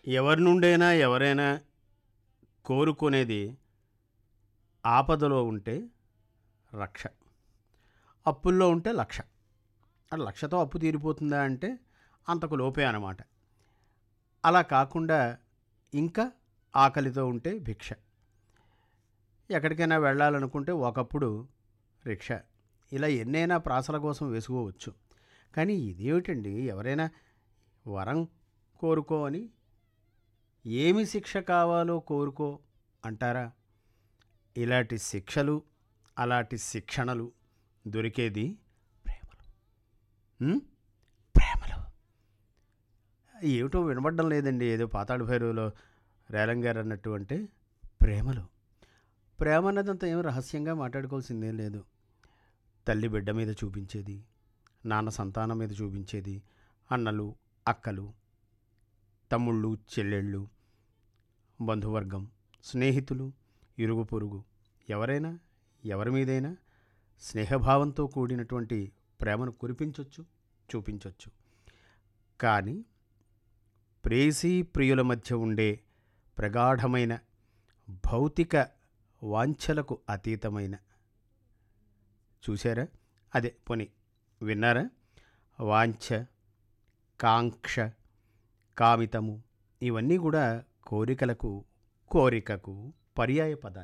ఎవరి నుండైనా ఎవరైనా కోరుకునేది ఆపదలో ఉంటే రక్ష అప్పుల్లో ఉంటే లక్ష ఆ లక్షతో అప్పు తీరిపోతుందా అంటే అంతకు లోపే అన్నమాట అలా కాకుండా ఇంకా ఆకలితో ఉంటే భిక్ష ఎక్కడికైనా వెళ్ళాలనుకుంటే ఒకప్పుడు రిక్షా ఇలా ఎన్నైనా ప్రాసల కోసం వేసుకోవచ్చు కానీ ఇదేమిటండి ఎవరైనా వరం కోరుకో అని ఏమి శిక్ష కావాలో కోరుకో అంటారా ఇలాంటి శిక్షలు అలాంటి శిక్షణలు దొరికేది ప్రేమలో ఉం? ప్రేమలో ఏమిటో వినబడ్డం లేదండి ఏదో పాతాడు భైరవులో రేలం గారు అన్నట్టు అంటే ప్రేమలో ప్రేమ అన్నదంతా ఏం రహస్యంగా మాట్లాడుకోవాల్సిందేం లేదు తల్లి బిడ్డ మీద చూపించేది నాన్న సంతానం మీద చూపించేది అన్నలు అక్కలు తమ్ముళ్ళు చెల్లెళ్ళు బంధువర్గం స్నేహితులు ఇరుగు పొరుగు ఎవరైనా ఎవరి మీదైనా స్నేహభావంతో కూడినటువంటి ప్రేమను కురిపించవచ్చు చూపించవచ్చు కానీ ప్రేసి ప్రియుల మధ్య ఉండే ప్రగాఢమైన భౌతిక వాంఛలకు అతీతమైన చూసారా అదే పోనీ విన్నారా వాంఛ కాంక్ష కామితము ఇవన్నీ కూడా కోరికలకు కోరికకు పర్యాయ పదాలు